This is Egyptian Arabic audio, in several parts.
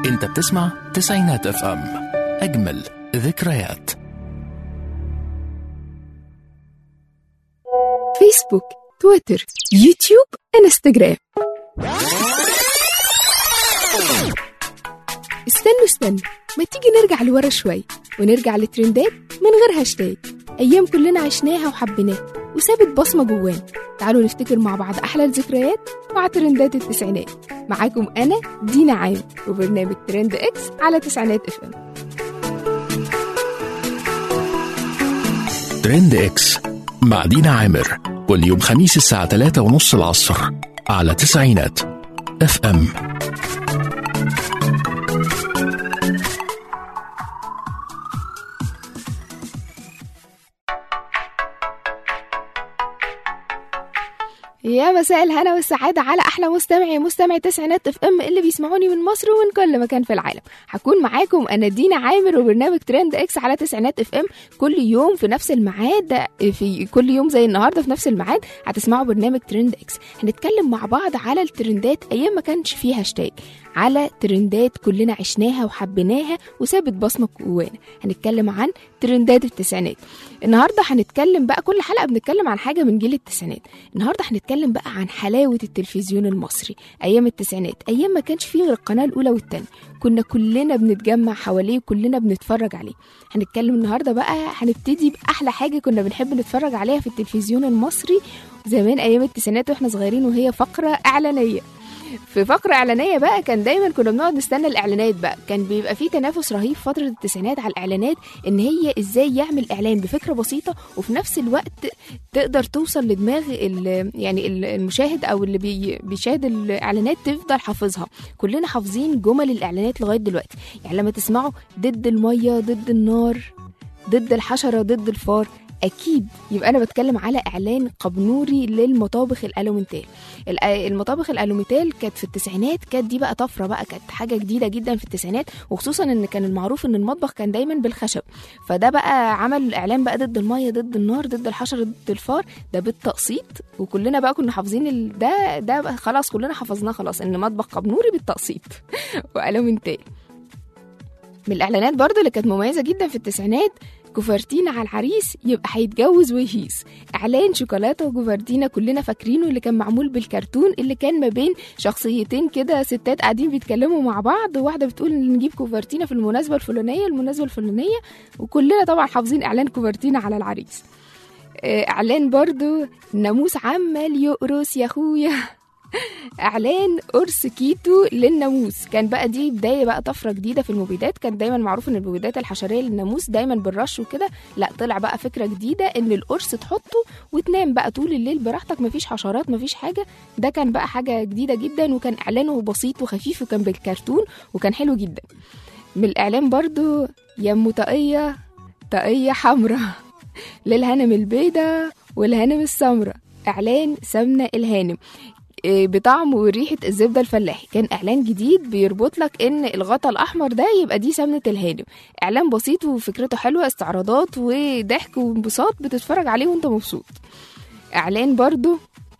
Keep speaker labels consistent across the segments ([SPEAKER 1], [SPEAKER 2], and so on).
[SPEAKER 1] انت بتسمع تسعينات اف ام اجمل ذكريات
[SPEAKER 2] فيسبوك تويتر يوتيوب انستغرام استنوا استنوا ما تيجي نرجع لورا شوي ونرجع لترندات من غير هاشتاج ايام كلنا عشناها وحبيناها وسابت بصمه جوانا تعالوا نفتكر مع بعض احلى الذكريات مع ترندات التسعينات معاكم انا دينا عام وبرنامج ترند اكس على تسعينات اف ام
[SPEAKER 1] ترند اكس مع دينا عامر كل يوم خميس الساعة 3 ونص العصر على تسعينات اف ام
[SPEAKER 2] يا مساء الهنا والسعادة على أحلى مستمعي مستمعي تسعينات اف ام اللي بيسمعوني من مصر ومن كل مكان في العالم هكون معاكم أنا دينا عامر وبرنامج ترند اكس على تسعينات اف ام كل يوم في نفس الميعاد في كل يوم زي النهاردة في نفس الميعاد هتسمعوا برنامج ترند اكس هنتكلم مع بعض على الترندات أيام ما كانش فيه هاشتاج على ترندات كلنا عشناها وحبيناها وسابت بصمة جوانا هنتكلم عن ترندات التسعينات النهارده هنتكلم بقى كل حلقه بنتكلم عن حاجه من جيل التسعينات النهارده هنتكلم بقى عن حلاوه التلفزيون المصري ايام التسعينات ايام ما كانش فيه غير القناه الاولى والثانيه كنا كلنا بنتجمع حواليه وكلنا بنتفرج عليه هنتكلم النهارده بقى هنبتدي باحلى حاجه كنا بنحب نتفرج عليها في التلفزيون المصري زمان ايام التسعينات واحنا صغيرين وهي فقره اعلانيه في فقرة إعلانية بقى كان دايما كنا بنقعد نستنى الإعلانات بقى كان بيبقى فيه تنافس رهيب فترة التسعينات على الإعلانات إن هي إزاي يعمل إعلان بفكرة بسيطة وفي نفس الوقت تقدر توصل لدماغ ال- يعني ال- المشاهد أو اللي بي بيشاهد الإعلانات تفضل حافظها كلنا حافظين جمل الإعلانات لغاية دلوقتي يعني لما تسمعوا ضد المية ضد النار ضد الحشرة ضد الفار أكيد يبقى أنا بتكلم على إعلان قبنوري للمطابخ الألومنتال الأ- المطابخ الألوميتال كانت في التسعينات كانت دي بقى طفرة بقى كانت حاجة جديدة جدا في التسعينات وخصوصا إن كان المعروف إن المطبخ كان دايما بالخشب فده بقى عمل إعلان بقى ضد المية ضد النار ضد الحشرة ضد الفار ده بالتقسيط وكلنا بقى كنا حافظين ال- ده ده بقى خلاص كلنا حفظناه خلاص إن مطبخ قبنوري بالتقسيط وألومنتال من الإعلانات برضو اللي كانت مميزة جدا في التسعينات كوفرتينا على العريس يبقى هيتجوز ويهيس اعلان شوكولاته وكوفرتينا كلنا فاكرينه اللي كان معمول بالكرتون اللي كان ما بين شخصيتين كده ستات قاعدين بيتكلموا مع بعض وواحده بتقول نجيب كوفرتينا في المناسبه الفلانيه المناسبه الفلانيه وكلنا طبعا حافظين اعلان كوفرتينا على العريس آه، اعلان برضو الناموس عمال يقرص يا اخويا اعلان قرص كيتو للناموس كان بقى دي بدايه بقى طفره جديده في المبيدات كان دايما معروف ان المبيدات الحشريه للناموس دايما بالرش وكده لا طلع بقى فكره جديده ان القرص تحطه وتنام بقى طول الليل براحتك مفيش حشرات مفيش حاجه ده كان بقى حاجه جديده جدا وكان اعلانه بسيط وخفيف وكان بالكرتون وكان حلو جدا من الاعلان برضو يا طاقيه طاقيه حمراء للهنم البيضة والهنم السمراء اعلان سمنه الهانم إيه، بطعم وريحة الزبدة الفلاحي كان إعلان جديد بيربط لك إن الغطا الأحمر ده يبقى دي سمنة الهانم إعلان بسيط وفكرته حلوة استعراضات وضحك وانبساط بتتفرج عليه وانت مبسوط إعلان برضو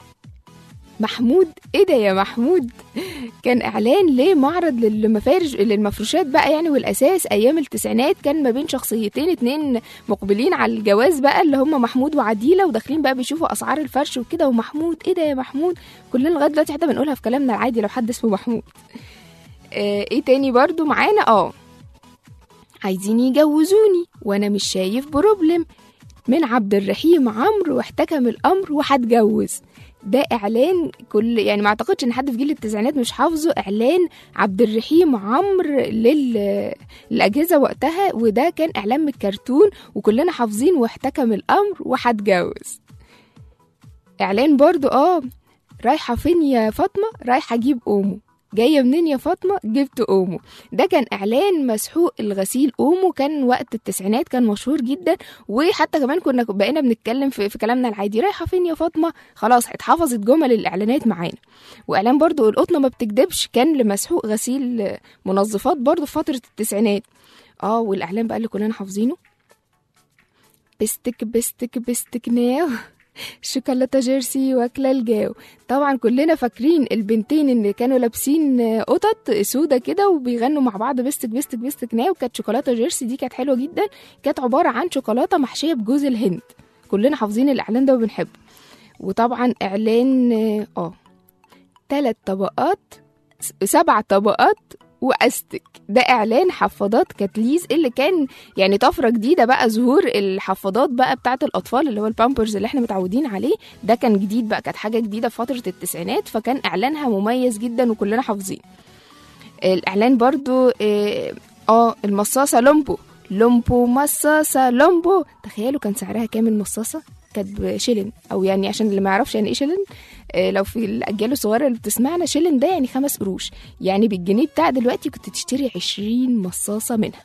[SPEAKER 2] محمود ايه ده يا محمود كان اعلان لمعرض للمفارش للمفروشات بقى يعني والاساس ايام التسعينات كان ما بين شخصيتين اتنين مقبلين على الجواز بقى اللي هم محمود وعديله وداخلين بقى بيشوفوا اسعار الفرش وكده ومحمود ايه ده يا محمود كلنا لغايه دلوقتي حتى بنقولها في كلامنا العادي لو حد اسمه محمود آه ايه تاني برضو معانا اه عايزين يجوزوني وانا مش شايف بروبلم من عبد الرحيم عمرو واحتكم الامر وهتجوز ده اعلان كل يعني ما اعتقدش ان حد في جيل التسعينات مش حافظه اعلان عبد الرحيم عمرو لل... للاجهزه وقتها وده كان اعلان من الكرتون وكلنا حافظين واحتكم الامر وهتجوز اعلان برضو اه رايحه فين يا فاطمه رايحه اجيب اومو جايه منين يا فاطمه جبت اومو ده كان اعلان مسحوق الغسيل اومو كان وقت التسعينات كان مشهور جدا وحتى كمان كنا بقينا بنتكلم في, في كلامنا العادي رايحه فين يا فاطمه خلاص اتحفظت جمل الاعلانات معانا واعلان برضو القطنه ما بتكدبش كان لمسحوق غسيل منظفات برضو في فتره التسعينات اه والاعلان بقى اللي كلنا حافظينه بستك بستك بستك ناو شوكولاتة جيرسي واكلة الجو طبعا كلنا فاكرين البنتين اللي كانوا لابسين آه، قطط سودة كده وبيغنوا مع بعض بستك بستك بستك ناو كانت شوكولاتة جيرسي دي كانت حلوة جدا كانت عبارة عن شوكولاتة محشية بجوز الهند كلنا حافظين الإعلان ده وبنحبه وطبعا إعلان اه آه، تلات طبقات س- سبع طبقات واستك ده اعلان حفاضات كاتليز اللي كان يعني طفره جديده بقى ظهور الحفاضات بقى بتاعه الاطفال اللي هو البامبرز اللي احنا متعودين عليه ده كان جديد بقى كانت حاجه جديده في فتره التسعينات فكان اعلانها مميز جدا وكلنا حافظين الاعلان برضو اه آه، المصاصه لومبو لومبو مصاصه لومبو تخيلوا كان سعرها كام المصاصه كانت بشيلن او يعني عشان اللي ما يعرفش يعني ايه شيلن آه، لو في الاجيال الصغيره اللي بتسمعنا شيلن ده يعني خمس قروش يعني بالجنيه بتاع دلوقتي كنت تشتري عشرين مصاصه منها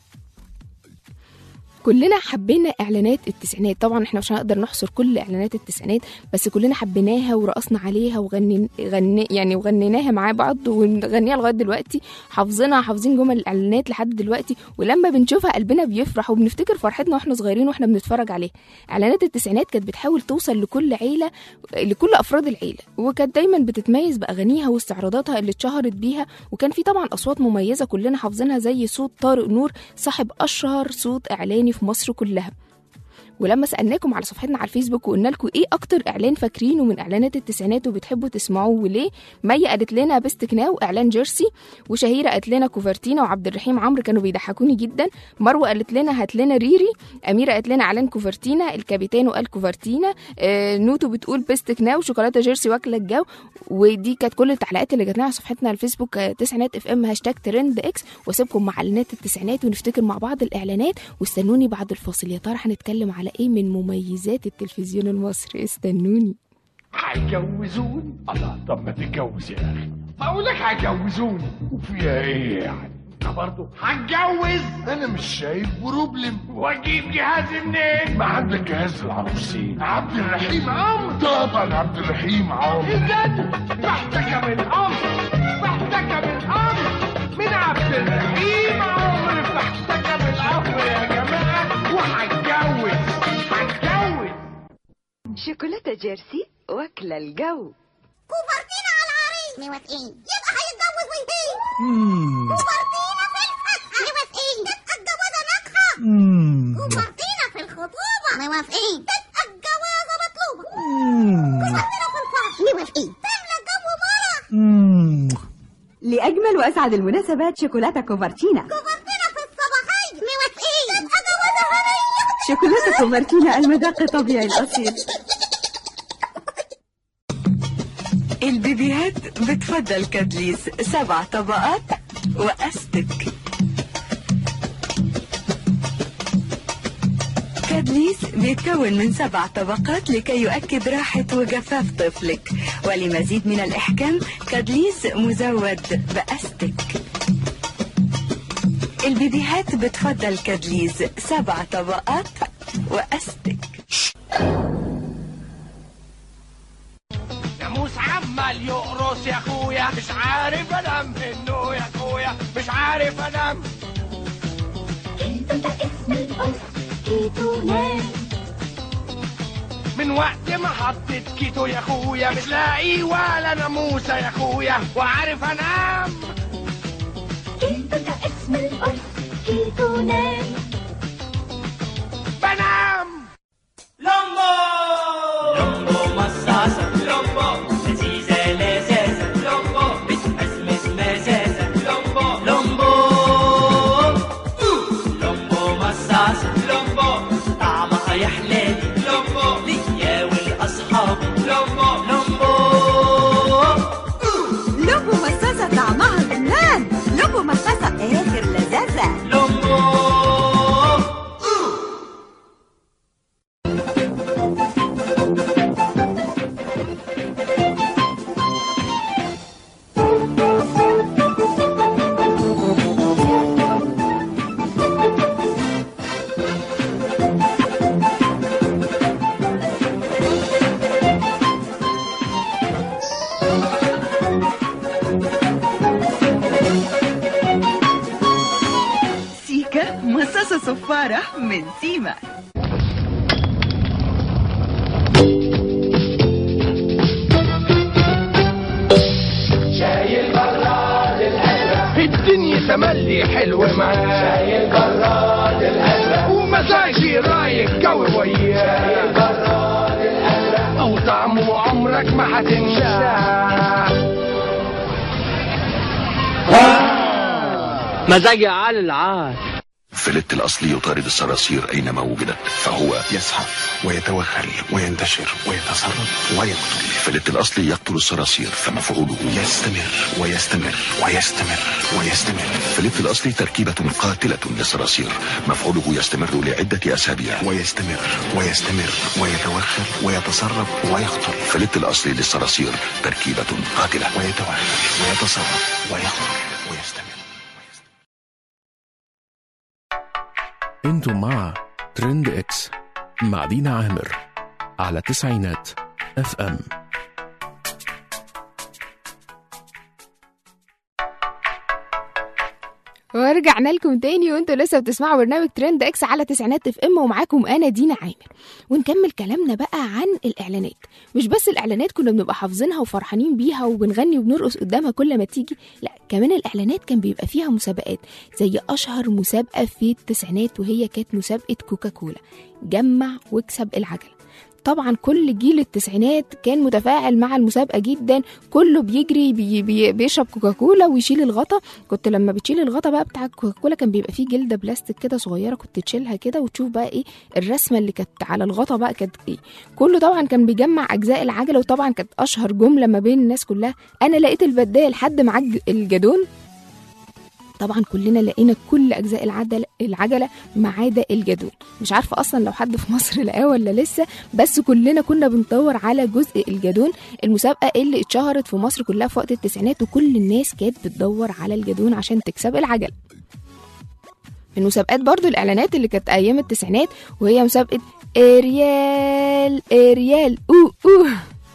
[SPEAKER 2] كلنا حبينا اعلانات التسعينات طبعا احنا مش هنقدر نحصر كل اعلانات التسعينات بس كلنا حبيناها ورقصنا عليها وغني غني يعني وغنيناها مع بعض ونغنيها لغايه دلوقتي حافظينها حافظين جمل الاعلانات لحد دلوقتي ولما بنشوفها قلبنا بيفرح وبنفتكر فرحتنا واحنا صغيرين واحنا بنتفرج عليها اعلانات التسعينات كانت بتحاول توصل لكل عيله لكل افراد العيله وكانت دايما بتتميز باغانيها واستعراضاتها اللي اتشهرت بيها وكان في طبعا اصوات مميزه كلنا حافظينها زي صوت طارق نور صاحب اشهر صوت اعلاني في مصر كلها ولما سالناكم على صفحتنا على الفيسبوك وقلنا لكم ايه اكتر اعلان فاكرينه من اعلانات التسعينات وبتحبوا تسمعوه وليه مي قالت لنا بيست ناو اعلان جيرسي وشهيره قالت لنا كوفرتينا وعبد الرحيم عمرو كانوا بيضحكوني جدا مروه قالت لنا هات لنا ريري اميره قالت لنا اعلان كوفرتينا الكابيتانو قال كوفرتينا آه نوتو بتقول بيست ناو شوكولاته جيرسي واكله الجو ودي كانت كل التعليقات اللي جات لنا على صفحتنا على الفيسبوك آه، تسعينات اف ام هاشتاج ترند اكس واسيبكم مع اعلانات التسعينات ونفتكر مع بعض الاعلانات واستنوني بعد الفاصل يا ترى هنتكلم على ايه من مميزات التلفزيون المصري استنوني
[SPEAKER 3] هيجوزوني الله طب ما تتجوز يا اخي اقول لك هيجوزوني وفيها ايه يعني انا برضه هتجوز انا مش شايف بروبلم واجيب جهاز منين ما عندك جهاز العروسين عبد الرحيم عمرو طبعا عبد الرحيم عمرو اذا محتكم الامر محتكم الامر من عبد الرحيم عمرو محتكم الامر يا جماعه وهتجوز هتجوز
[SPEAKER 4] شوكولاتة جيرسي واكلة الجو
[SPEAKER 5] كوفرتينا على العريس موافقين يبقى هيتجوز ويهين كوفرتينا في الفتحة موافقين تبقى الجوازة ناجحة كوفرتينا في الخطوبة موافقين تبقى الجوازة مطلوبة كوفرتينا في الفرح موافقين تملى الجو مرة
[SPEAKER 4] لأجمل وأسعد المناسبات شوكولاتة كوفرتينا
[SPEAKER 5] كوفرتينا في الصباحية موافقين تبقى جوازة هنية
[SPEAKER 4] شوكولاتة كوفرتينا المذاق الطبيعي الأصيل البيبيهات بتفضل كادليس سبع طبقات وأستك كادليس بيتكون من سبع طبقات لكي يؤكد راحة وجفاف طفلك ولمزيد من الإحكام كادليس مزود بأستك البيبيهات بتفضل كادليز سبع طبقات وأستك
[SPEAKER 3] ناموس عمال يقرص يا اخويا مش عارف انام منه يا اخويا مش عارف انام من وقت ما حطيت كيتو يا اخويا مش لاقي ولا ناموسه يا اخويا وعارف انام بنام لمبو لمبو مصاصة لمبو لذيذة لذاذة لمبو بتمسمس مزازة لمبو لمبو لمبو مصاصة لمبو طعمها يحلالي لمبو ليا والأصحاب لمبو لمبو
[SPEAKER 4] لوبو مصاصة طعمها جنان لوبو مصاصة آخر لذاذة
[SPEAKER 3] لمبو
[SPEAKER 4] سيكا مصاصة صفارة من سيما
[SPEAKER 3] تملي حلو معاه شاي البراد الازرق ومزاجي رايق قوي وياه شاي البراد الازرق وطعمه عمرك ما هتنساه
[SPEAKER 6] مزاجي عال العال
[SPEAKER 7] فلت الأصلي يطارد الصراصير أينما وجدت فهو يزحف ويتوغل وينتشر ويتصرف ويقتل فلت الأصلي يقتل الصراصير فمفعوله يستمر ويستمر ويستمر ويستمر فلت الأصلي تركيبة قاتلة للصراصير مفعوله يستمر لعدة أسابيع ويستمر ويستمر ويتوغل ويتصرف ويقتل فلت الأصلي للصراصير تركيبة قاتلة ويتوغل ويتصرف ويقتل ويستمر
[SPEAKER 1] انتم مع ترند اكس مع دينا عامر على تسعينات اف ام
[SPEAKER 2] ورجعنا لكم تاني وانتوا لسه بتسمعوا برنامج ترند اكس على تسعينات اف ام ومعاكم انا دينا عامر ونكمل كلامنا بقى عن الاعلانات مش بس الاعلانات كنا بنبقى حافظينها وفرحانين بيها وبنغني وبنرقص قدامها كل ما تيجي لا كمان الاعلانات كان بيبقى فيها مسابقات زي اشهر مسابقه في التسعينات وهي كانت مسابقه كوكاكولا جمع واكسب العجله طبعا كل جيل التسعينات كان متفاعل مع المسابقه جدا كله بيجري بي بي بيشرب كوكاكولا ويشيل الغطا كنت لما بتشيل الغطا بقى بتاع الكوكاكولا كان بيبقى فيه جلده بلاستيك كده صغيره كنت تشيلها كده وتشوف بقى ايه الرسمه اللي كانت على الغطا بقى كانت ايه كله طبعا كان بيجمع اجزاء العجله وطبعا كانت اشهر جمله ما بين الناس كلها انا لقيت البدايه لحد معاك الجدون طبعا كلنا لقينا كل اجزاء العجله العجله ما عدا الجدول مش عارفه اصلا لو حد في مصر لقاه ولا لسه بس كلنا كنا بندور على جزء الجدون المسابقه اللي اتشهرت في مصر كلها في وقت التسعينات وكل الناس كانت بتدور على الجدون عشان تكسب العجله من مسابقات برضو الاعلانات اللي كانت ايام التسعينات وهي مسابقه اريال اريال او او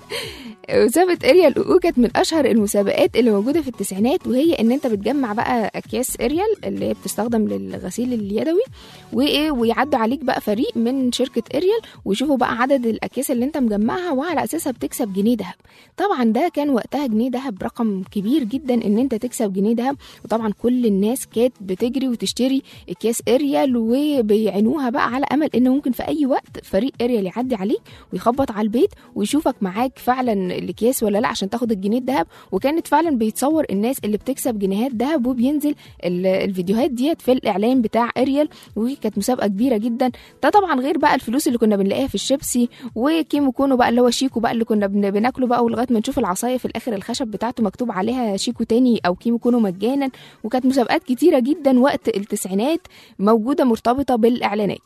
[SPEAKER 2] مسابقة اريال او كانت من اشهر المسابقات اللي موجودة في التسعينات وهي ان انت بتجمع بقى اكياس اريال اللي هي بتستخدم للغسيل اليدوي وايه ويعدوا عليك بقى فريق من شركة اريال ويشوفوا بقى عدد الاكياس اللي انت مجمعها وعلى اساسها بتكسب جنيه دهب طبعا ده كان وقتها جنيه دهب رقم كبير جدا ان انت تكسب جنيه دهب وطبعا كل الناس كانت بتجري وتشتري اكياس اريال وبيعينوها بقى على امل ان ممكن في اي وقت فريق اريال يعدي عليك ويخبط على البيت ويشوفك معاك فعلا الاكياس ولا لا عشان تاخد الجنيه الذهب وكانت فعلا بيتصور الناس اللي بتكسب جنيهات ذهب وبينزل ال- الفيديوهات ديت في الاعلان بتاع اريال وكانت مسابقه كبيره جدا ده طبعا غير بقى الفلوس اللي كنا بنلاقيها في الشيبسي وكيمو كونو بقى اللي هو شيكو بقى اللي كنا بن- بناكله بقى ولغايه ما نشوف العصايه في الاخر الخشب بتاعته مكتوب عليها شيكو تاني او كيمو كونو مجانا وكانت مسابقات كتيره جدا وقت التسعينات موجوده مرتبطه بالاعلانات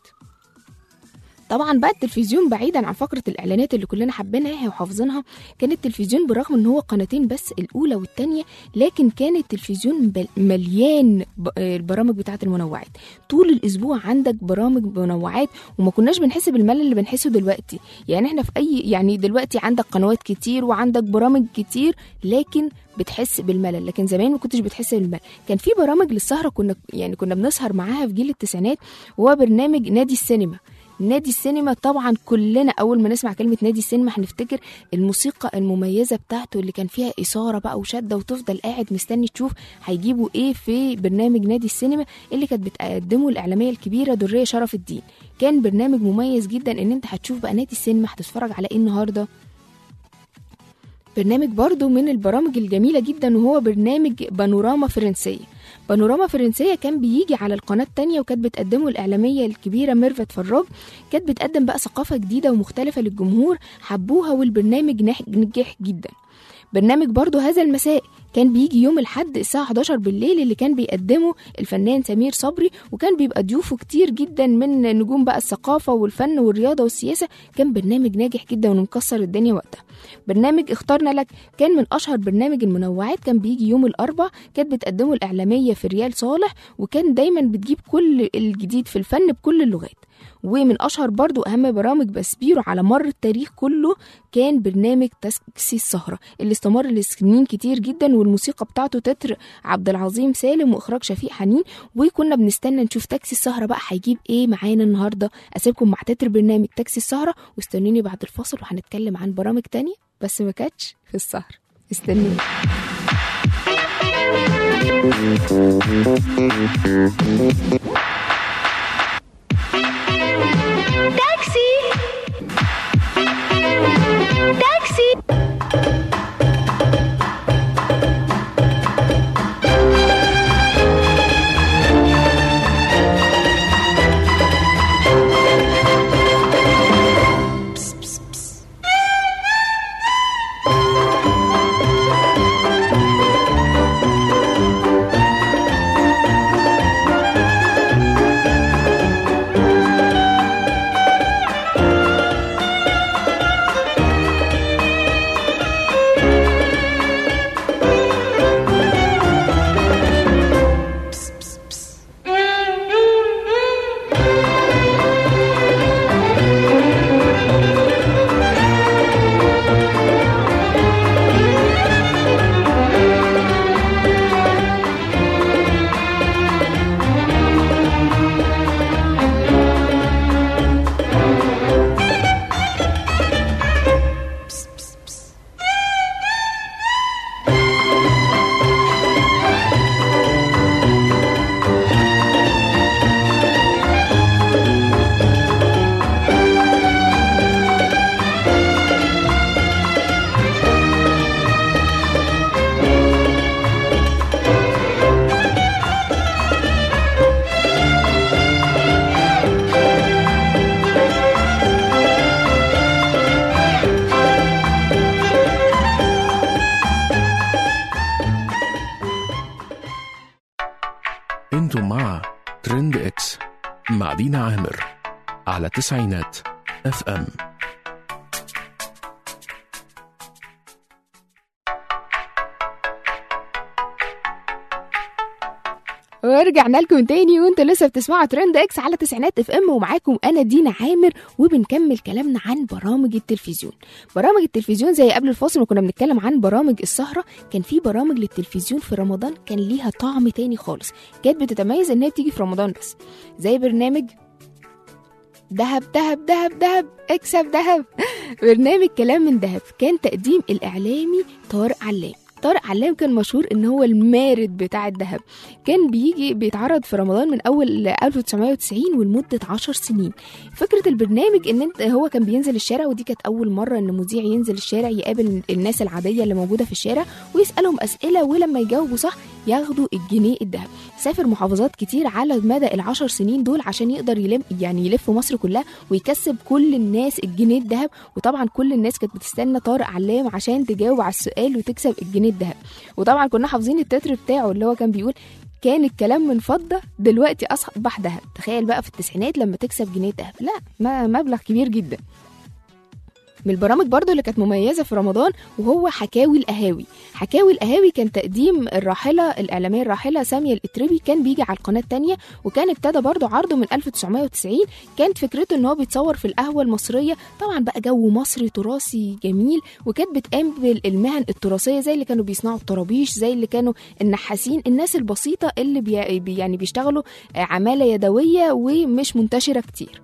[SPEAKER 2] طبعا بقى التلفزيون بعيدا عن فقره الاعلانات اللي كلنا حابينها وحافظينها كان التلفزيون بالرغم ان هو قناتين بس الاولى والثانيه لكن كان التلفزيون بل- مليان ب- آه، البرامج بتاعه المنوعات طول الاسبوع عندك برامج منوعات وما كناش بنحس بالملل اللي بنحسه دلوقتي يعني احنا في اي يعني دلوقتي عندك قنوات كتير وعندك برامج كتير لكن بتحس بالملل لكن زمان ما كنتش بتحس بالملل كان في برامج للسهره كنا يعني كنا بنسهر معاها في جيل التسعينات وهو برنامج نادي السينما نادي السينما طبعا كلنا اول ما نسمع كلمه نادي السينما هنفتكر الموسيقى المميزه بتاعته اللي كان فيها اثاره بقى وشده وتفضل قاعد مستني تشوف هيجيبوا ايه في برنامج نادي السينما اللي كانت بتقدمه الاعلاميه الكبيره دريه شرف الدين كان برنامج مميز جدا ان انت هتشوف بقى نادي السينما هتتفرج على ايه النهارده برنامج برضو من البرامج الجميلة جدا وهو برنامج بانوراما فرنسية بانوراما فرنسية كان بيجي على القناة التانية وكانت بتقدمه الإعلامية الكبيرة ميرفت فراج كانت بتقدم بقى ثقافة جديدة ومختلفة للجمهور حبوها والبرنامج نح- نجح جدا برنامج برضو هذا المساء كان بيجي يوم الحد الساعة 11 بالليل اللي كان بيقدمه الفنان سمير صبري وكان بيبقى ضيوفه كتير جدا من نجوم بقى الثقافة والفن والرياضة والسياسة كان برنامج ناجح جدا ومكسر الدنيا وقتها برنامج اخترنا لك كان من اشهر برنامج المنوعات كان بيجي يوم الاربع كانت بتقدمه الاعلاميه في ريال صالح وكان دايما بتجيب كل الجديد في الفن بكل اللغات ومن اشهر برضو اهم برامج بسبيرو على مر التاريخ كله كان برنامج تاكسي السهره اللي استمر لسنين كتير جدا والموسيقى بتاعته تتر عبد العظيم سالم واخراج شفيق حنين وكنا بنستنى نشوف تاكسي السهره بقى هيجيب ايه معانا النهارده اسيبكم مع تتر برنامج تاكسي السهره واستنوني بعد الفاصل وهنتكلم عن برامج تانية بس ما كانتش في السهر استنوني
[SPEAKER 6] تاكسي تاكسي
[SPEAKER 1] انتم مع ترند اكس مع دينا عامر على تسعينات اف ام
[SPEAKER 2] ورجعنا لكم تاني وانتوا لسه بتسمعوا ترند اكس على تسعينات اف ام ومعاكم انا دينا عامر وبنكمل كلامنا عن برامج التلفزيون برامج التلفزيون زي قبل الفاصل وكنا بنتكلم عن برامج السهره كان في برامج للتلفزيون في رمضان كان ليها طعم تاني خالص كانت بتتميز ان هي بتيجي في رمضان بس زي برنامج دهب دهب دهب دهب اكسب دهب برنامج كلام من دهب كان تقديم الاعلامي طارق علام طارق علام كان مشهور ان هو المارد بتاع الذهب كان بيجي بيتعرض في رمضان من اول 1990 ولمده 10 سنين فكره البرنامج ان انت هو كان بينزل الشارع ودي كانت اول مره ان مذيع ينزل الشارع يقابل الناس العاديه اللي موجوده في الشارع ويسالهم اسئله ولما يجاوبوا صح ياخدوا الجنيه الذهب سافر محافظات كتير على مدى العشر سنين دول عشان يقدر يلم يعني يلف مصر كلها ويكسب كل الناس الجنيه الذهب وطبعا كل الناس كانت بتستنى طارق علام عشان تجاوب على السؤال وتكسب الجنيه الذهب وطبعا كنا حافظين التتر بتاعه اللي هو كان بيقول كان الكلام من فضة دلوقتي أصبح ذهب تخيل بقى في التسعينات لما تكسب جنيه ذهب لا ما مبلغ كبير جدا من البرامج برضو اللي كانت مميزة في رمضان وهو حكاوي القهاوي حكاوي القهاوي كان تقديم الراحلة الإعلامية الراحلة سامية الإتربي كان بيجي على القناة التانية وكان ابتدى برضو عرضه من 1990 كانت فكرته ان هو بيتصور في القهوة المصرية طبعا بقى جو مصري تراثي جميل وكانت بتقابل المهن التراثية زي اللي كانوا بيصنعوا الطرابيش زي اللي كانوا النحاسين الناس البسيطة اللي بي بي- يعني بيشتغلوا عمالة يدوية ومش منتشرة كتير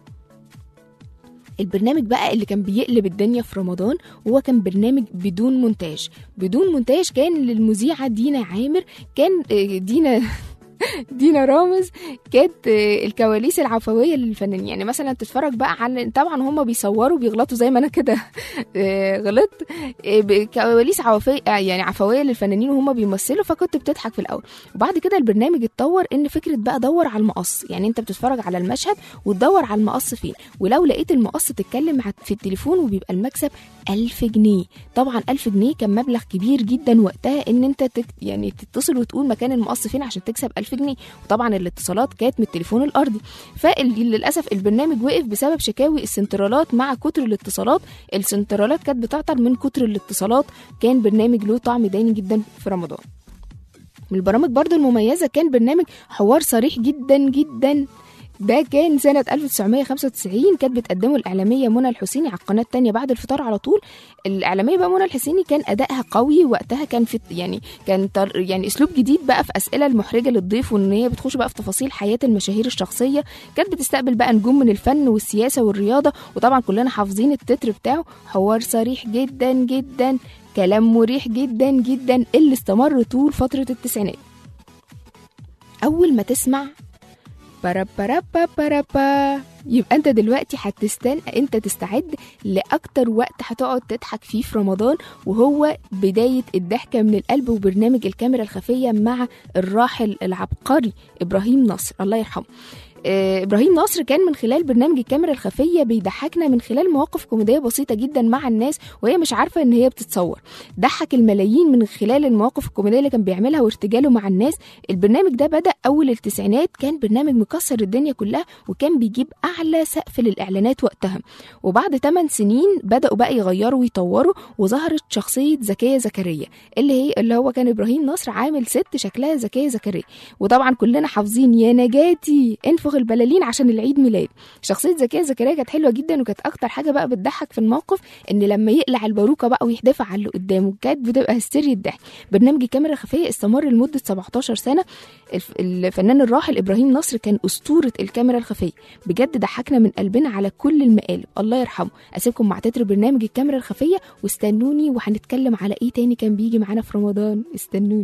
[SPEAKER 2] البرنامج بقى اللي كان بيقلب الدنيا في رمضان وهو كان برنامج بدون مونتاج بدون مونتاج كان للمذيعة دينا عامر كان آه، دينا دينا رامز كانت آه، الكواليس العفويه للفنانين يعني مثلا تتفرج بقى عن طبعا هم بيصوروا بيغلطوا زي ما انا كده آه، غلطت آه، ب- كواليس عفويه آه، يعني عفويه للفنانين وهم بيمثلوا فكنت بتضحك في الاول وبعد كده البرنامج اتطور ان فكره بقى دور على المقص يعني انت بتتفرج على المشهد وتدور على المقص فين ولو لقيت المقص تتكلم مع- في التليفون وبيبقى المكسب ألف جنيه طبعا ألف جنيه كان مبلغ كبير جدا وقتها ان انت تك يعني تتصل وتقول مكان المقص فين عشان تكسب ألف جنيه وطبعا الاتصالات كانت من التليفون الارضي فللاسف البرنامج وقف بسبب شكاوي السنترالات مع كتر الاتصالات السنترالات كانت بتعطل من كتر الاتصالات كان برنامج له طعم داني جدا في رمضان من البرامج برضو المميزة كان برنامج حوار صريح جدا جدا ده كان سنة 1995 كانت بتقدمه الإعلامية منى الحسيني على القناة التانية بعد الفطار على طول الإعلامية بقى منى الحسيني كان أدائها قوي وقتها كان في يعني كان طر يعني أسلوب جديد بقى في أسئلة المحرجة للضيف وإن هي بتخش بقى في تفاصيل حياة المشاهير الشخصية كانت بتستقبل بقى نجوم من الفن والسياسة والرياضة وطبعا كلنا حافظين التتر بتاعه حوار صريح جدا جدا كلام مريح جدا جدا اللي استمر طول فترة التسعينات اول ما تسمع برابا برابا يبقى انت دلوقتي هتستنى انت تستعد لاكتر وقت هتقعد تضحك فيه في رمضان وهو بدايه الضحكه من القلب وبرنامج الكاميرا الخفيه مع الراحل العبقري ابراهيم نصر الله يرحمه آه، ابراهيم نصر كان من خلال برنامج الكاميرا الخفيه بيضحكنا من خلال مواقف كوميديه بسيطه جدا مع الناس وهي مش عارفه ان هي بتتصور ضحك الملايين من خلال المواقف الكوميديه اللي كان بيعملها وارتجاله مع الناس البرنامج ده بدا اول التسعينات كان برنامج مكسر الدنيا كلها وكان بيجيب اعلى سقف للاعلانات وقتها وبعد 8 سنين بداوا بقى يغيروا ويطوروا وظهرت شخصيه زكيه زكريا اللي هي اللي هو كان ابراهيم نصر عامل ست شكلها زكيه زكريا وطبعا كلنا حافظين يا نجاتي انفخ البلالين عشان العيد ميلاد شخصيه زكيه زكريا كانت حلوه جدا وكانت اكتر حاجه بقى بتضحك في الموقف ان لما يقلع الباروكه بقى ويحدفها على اللي قدامه كانت بتبقى هستيريا الضحك برنامج الكاميرا الخفيه استمر لمده 17 سنه الف- الفنان الراحل ابراهيم نصر كان اسطوره الكاميرا الخفيه بجد ضحكنا من قلبنا على كل المقالب الله يرحمه اسيبكم مع تتر برنامج الكاميرا الخفيه واستنوني وهنتكلم على ايه تاني كان بيجي معانا في رمضان استنوني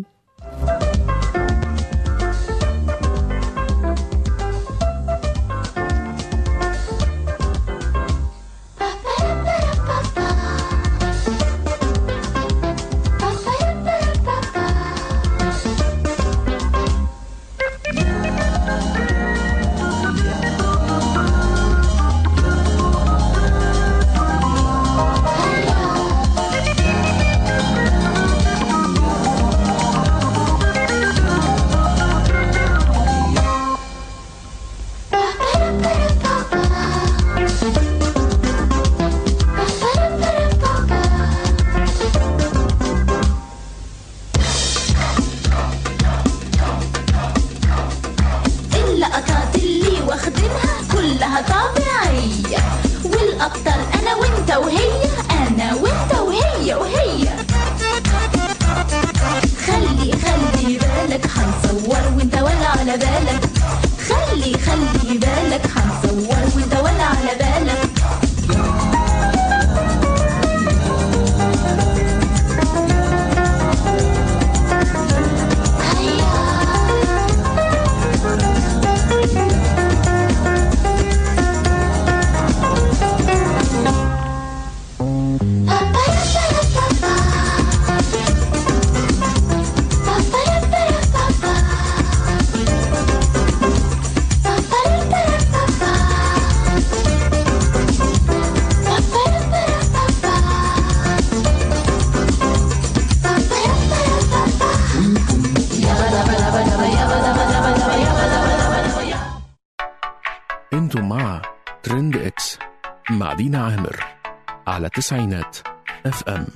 [SPEAKER 6] اللقطات اللي واخدينها كلها طبيعية والأكتر أنا وأنت وهي أنا وأنت وهي وهي خلي خلي بالك هنصور وأنت ولا على بالك خلي خلي بالك هنصور وأنت ولا على بالك
[SPEAKER 1] انتم مع ترند اكس مع دينا عامر على تسعينات اف ام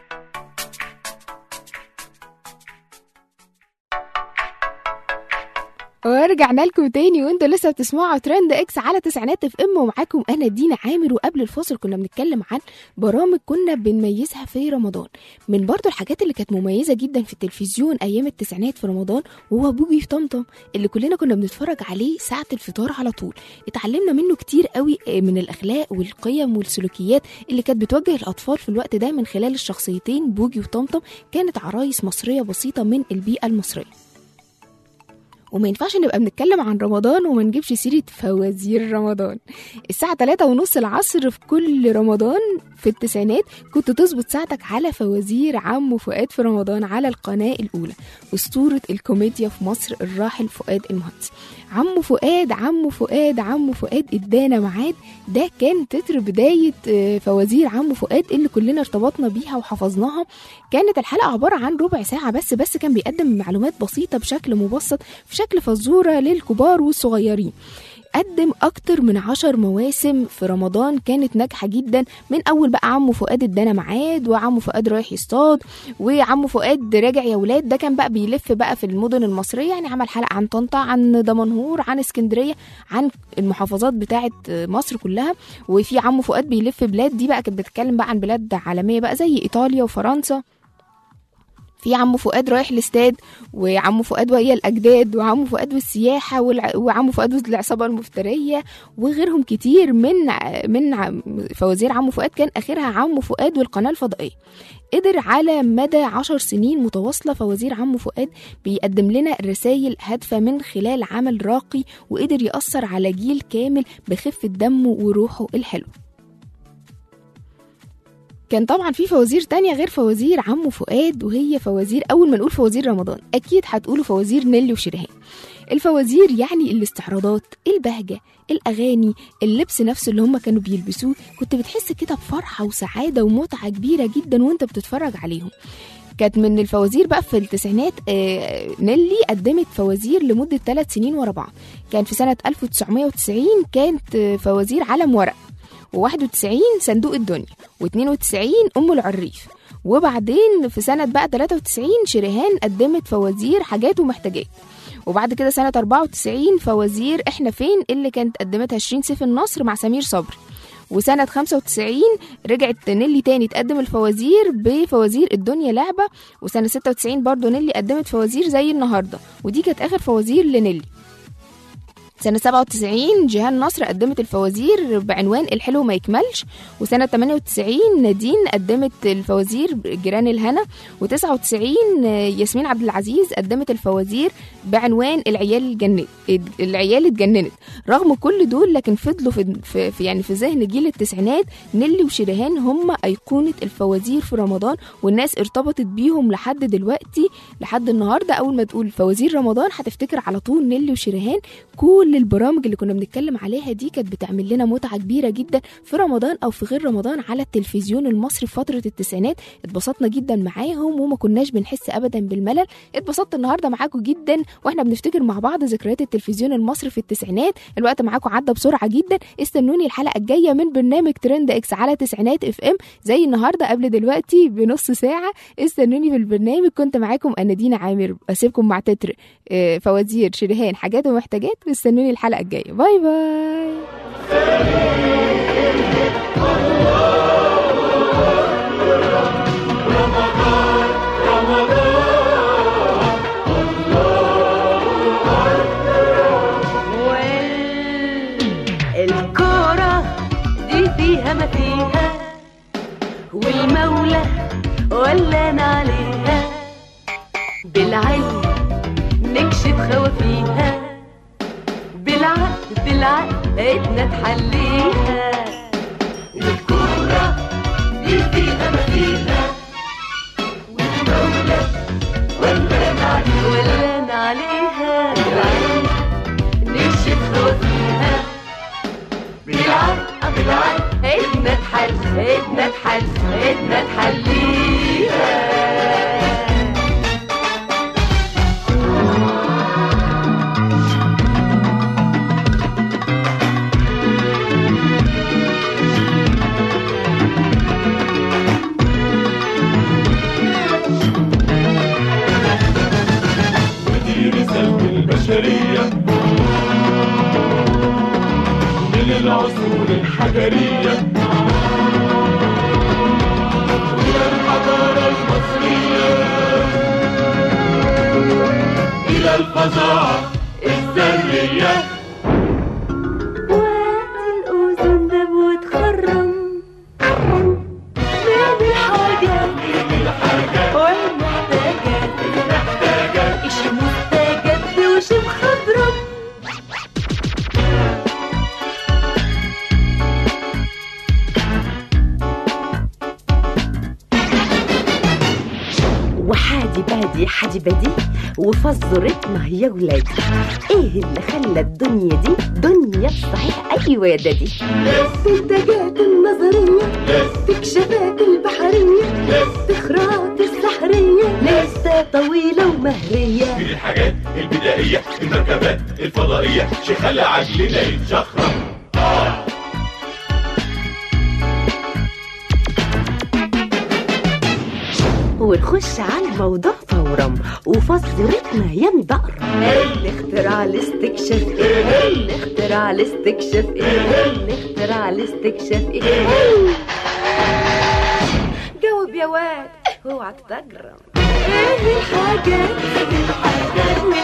[SPEAKER 2] ورجعنا لكم تاني وانتوا لسه بتسمعوا ترند اكس على تسعينات اف ام ومعاكم انا دينا عامر وقبل الفاصل كنا بنتكلم عن برامج كنا بنميزها في رمضان من برضو الحاجات اللي كانت مميزه جدا في التلفزيون ايام التسعينات في رمضان وهو بوجي في طمطم اللي كلنا كنا بنتفرج عليه ساعه الفطار على طول اتعلمنا منه كتير قوي من الاخلاق والقيم والسلوكيات اللي كانت بتوجه الاطفال في الوقت ده من خلال الشخصيتين بوجي وطمطم كانت عرايس مصريه بسيطه من البيئه المصريه وما ينفعش نبقى بنتكلم عن رمضان وما نجيبش سيرة فوازير رمضان الساعة 3 ونص العصر في كل رمضان في التسعينات كنت تظبط ساعتك على فوازير عمو فؤاد في رمضان على القناة الأولى أسطورة الكوميديا في مصر الراحل فؤاد المهندس عمو فؤاد عمو فؤاد عمو فؤاد ادانا ميعاد ده كان تتر بداية آه، فوازير عمو فؤاد اللي كلنا ارتبطنا بيها وحفظناها كانت الحلقة عبارة عن ربع ساعة بس بس كان بيقدم معلومات بسيطة بشكل مبسط في شكل فزورة للكبار والصغيرين قدم أكتر من عشر مواسم في رمضان كانت ناجحة جدا من أول بقى عمو فؤاد ادانا ميعاد وعمو فؤاد رايح يصطاد وعمو فؤاد راجع يا ولاد ده كان بقى بيلف بقى في المدن المصرية يعني عمل حلقة عن طنطا عن دمنهور عن اسكندرية عن المحافظات بتاعة مصر كلها وفي عمو فؤاد بيلف بلاد دي بقى كانت بتتكلم بقى عن بلاد عالمية بقى زي إيطاليا وفرنسا في عمو فؤاد رايح الاستاد وعمو فؤاد وهي الاجداد وعمو فؤاد والسياحه والع- وعمو فؤاد والعصابه المفتريه وغيرهم كتير من ع- من ع- فوازير عمو فؤاد كان اخرها عمو فؤاد والقناه الفضائيه قدر على مدى عشر سنين متواصلة فوازير عمو فؤاد بيقدم لنا رسائل هادفة من خلال عمل راقي وقدر يأثر على جيل كامل بخفة دمه وروحه الحلوة كان طبعا في فوازير تانية غير فوازير عمو فؤاد وهي فوازير أول ما نقول فوازير رمضان أكيد هتقولوا فوازير نيلي وشريهان الفوازير يعني الاستعراضات البهجة الأغاني اللبس نفسه اللي هم كانوا بيلبسوه كنت بتحس كده بفرحة وسعادة ومتعة كبيرة جدا وانت بتتفرج عليهم كانت من الفوازير بقى في التسعينات آه، نيلي قدمت فوازير لمدة ثلاث سنين ورا بعض كان في سنة 1990 كانت آه، فوازير علم ورق و91 صندوق الدنيا و92 أم العريف وبعدين في سنة بقى 93 شريهان قدمت فوازير حاجات ومحتاجات وبعد كده سنة 94 فوازير احنا فين اللي كانت قدمتها شيرين سيف النصر مع سمير صبري وسنة 95 رجعت نيلي تاني تقدم الفوازير بفوازير الدنيا لعبة وسنة 96 برضو نيلي قدمت فوازير زي النهاردة ودي كانت آخر فوازير لنيلي سنة 97 جيهان نصر قدمت الفوازير بعنوان الحلو ما يكملش وسنة 98 نادين قدمت الفوازير جيران الهنا و99 ياسمين عبد العزيز قدمت الفوازير بعنوان العيال الجنت العيال اتجننت رغم كل دول لكن فضلوا في, في في- يعني في ذهن جيل التسعينات نيلي وشريهان هم أيقونة الفوازير في رمضان والناس ارتبطت بيهم لحد دلوقتي لحد النهارده أول ما تقول فوازير رمضان هتفتكر على طول نيلي وشريهان كل البرامج اللي كنا بنتكلم عليها دي كانت بتعمل لنا متعة كبيرة جدا في رمضان أو في غير رمضان على التلفزيون المصري في فترة التسعينات اتبسطنا جدا معاهم وما كناش بنحس أبدا بالملل اتبسطت النهاردة معاكم جدا واحنا بنفتكر مع بعض ذكريات التلفزيون المصري في التسعينات الوقت معاكم عدى بسرعة جدا استنوني الحلقة الجاية من برنامج ترند اكس على تسعينات اف ام زي النهاردة قبل دلوقتي بنص ساعة استنوني في البرنامج كنت معاكم أنا دينا عامر أسيبكم مع تتر آه، فوازير شريهان حاجات ومحتاجات واستنوني الحلقة الجاية باي باي
[SPEAKER 8] الكورة دي فيها ما فيها والمولى ولانا عليها بالعلم نكشف خوافيها بالعقل بالعقل ايدنا تحليها الكورة دي فيها ما فيها والمولى ولانا عليها ولانا عليها بالعلم نكشف خوافيها بالعقل بالعقل ايدنا تحل ايدنا تحل ايدنا تحليها
[SPEAKER 9] ودي رسالة البشرية من العصور الحجرية إلى الحضارة المصرية إلى الفظاعة الذرية
[SPEAKER 8] وقت الأذن ده وتخرم نعمل حاجة والمحتاجة إشي مستجد وشي مخضرم وحادي بادي حادي بدي وفزرتنا يا ولاد ايه اللي خلى الدنيا دي دنيا صحيح ايوه يا دادي استنتاجات النظريه استكشافات البحريه استخراجات السحريه لسه طويله ومهريه
[SPEAKER 9] في الحاجات البدائية المركبات الفضائية شي خلى عقلنا يتشخرم
[SPEAKER 8] ونخش على الموضوع فورا وفزرتنا يا مدقر الاختراع الاستكشاف ايه الاختراع الاستكشاف ايه الاختراع الاستكشاف ايه جاوب يا واد اوعى تتجرم
[SPEAKER 6] ايه الحاجات